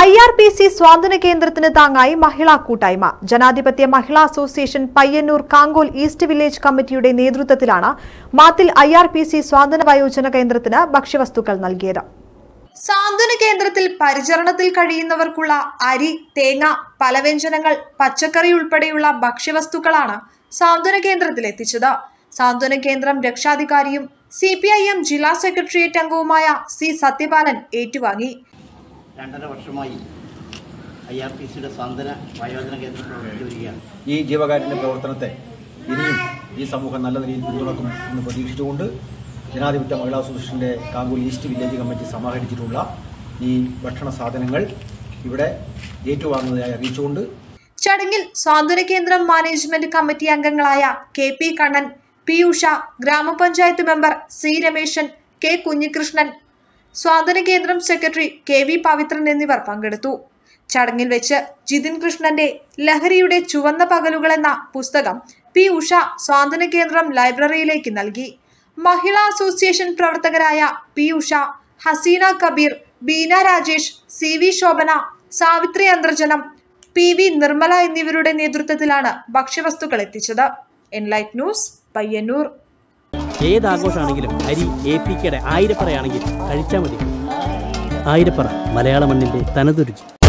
I R P C സ്വാതന്ത്ര്യ കേന്ദ്രത്തിന് താങ്ങായി മഹിളാ കൂട്ടായ്മ ജനാധിപത്യ മഹിളാ association Payyanur Kankol east village കമ്മിറ്റിയുടെ നേതൃത്വത്തിലാണ് Mathil I R P C സ്വാതന്ത്ര്യ വയോജന കേന്ദ്രത്തിന് ഭക്ഷ്യവസ്തുക്കൾ നൽകിയത് സാന്ത്വന കേന്ദ്രത്തിൽ പരിചരണത്തിൽ കഴിയുന്നവർക്കുള്ള അരി തേങ്ങ പലവ്യഞ്ജനങ്ങൾ പച്ചക്കറി ഉൾപ്പെടെയുള്ള ഭക്ഷ്യവസ്തുക്കളാണ് സാന്ത്വന കേന്ദ്രത്തിൽ എത്തിച്ചത് സാന്ത്വന കേന്ദ്രം രക്ഷാധികാരിയും സി പി ഐ എം ജില്ലാ സെക്രട്ടേറിയറ്റ് അംഗവുമായ സി സത്യപാലൻ ഏറ്റുവാങ്ങി രണ്ടര വർഷമായി ഐ ആർ പി സിയുടെ സാന്ത്വന വയോജന കേന്ദ്രം പ്രവർത്തിച്ചു വരികയാണ് ഈ ജീവകാരുണ്യ പ്രവർത്തനത്തെ ഇനിയും ഈ സമൂഹം നല്ല നിലയിൽ പിന്തുണക്കും എന്ന് പ്രതീക്ഷിച്ചുകൊണ്ട് ജനാധിപത്യ മഹിളാ അസോസിയേഷൻ്റെ കാങ്കൂൽ ഈസ്റ്റ് വില്ലേജ് കമ്മിറ്റി സമാഹരിച്ചിട്ടുള്ള ഈ ഭക്ഷണ സാധനങ്ങൾ ഇവിടെ ഏറ്റുവാങ്ങുന്നതായി അറിയിച്ചുകൊണ്ട് ചടങ്ങിൽ സാന്ത്വന കേന്ദ്രം മാനേജ്മെന്റ് കമ്മിറ്റി അംഗങ്ങളായ K P Kannan P Usha ഗ്രാമപഞ്ചായത്ത് member C Rameshan K Kunhikrishnan സ്വാതന്ത്ര്യ കേന്ദ്രം സെക്രട്ടറി കെ വി പവിത്രൻ എന്നിവർ പങ്കെടുത്തു ചടങ്ങിൽ വെച്ച് ജിതിൻ കൃഷ്ണന്റെ ലഹരിയുടെ ചുവന്ന പകലുകൾ എന്ന പുസ്തകം പി ഉഷ സ്വാതന്ത്ര്യ കേന്ദ്രം ലൈബ്രറിയിലേക്ക് നൽകി മഹിളാ അസോസിയേഷൻ പ്രവർത്തകരായ P Usha Haseena Kabeer Beena Rajesh C V Shobhana Savithri Antharjanam P V Nirmala എന്നിവരുടെ നേതൃത്വത്തിലാണ് ഭക്ഷ്യവസ്തുക്കൾ എത്തിച്ചത് എൻലൈറ്റ് ന്യൂസ് പയ്യന്നൂർ ഏത് ആഘോഷമാണെങ്കിലും അരി എ പി കെയുടെ ആയിരപ്പറയാണെങ്കിൽ കഴിച്ചാൽ മതി ആയിരപ്പറ മലയാള മണ്ണിൻ്റെ തനതുരുചി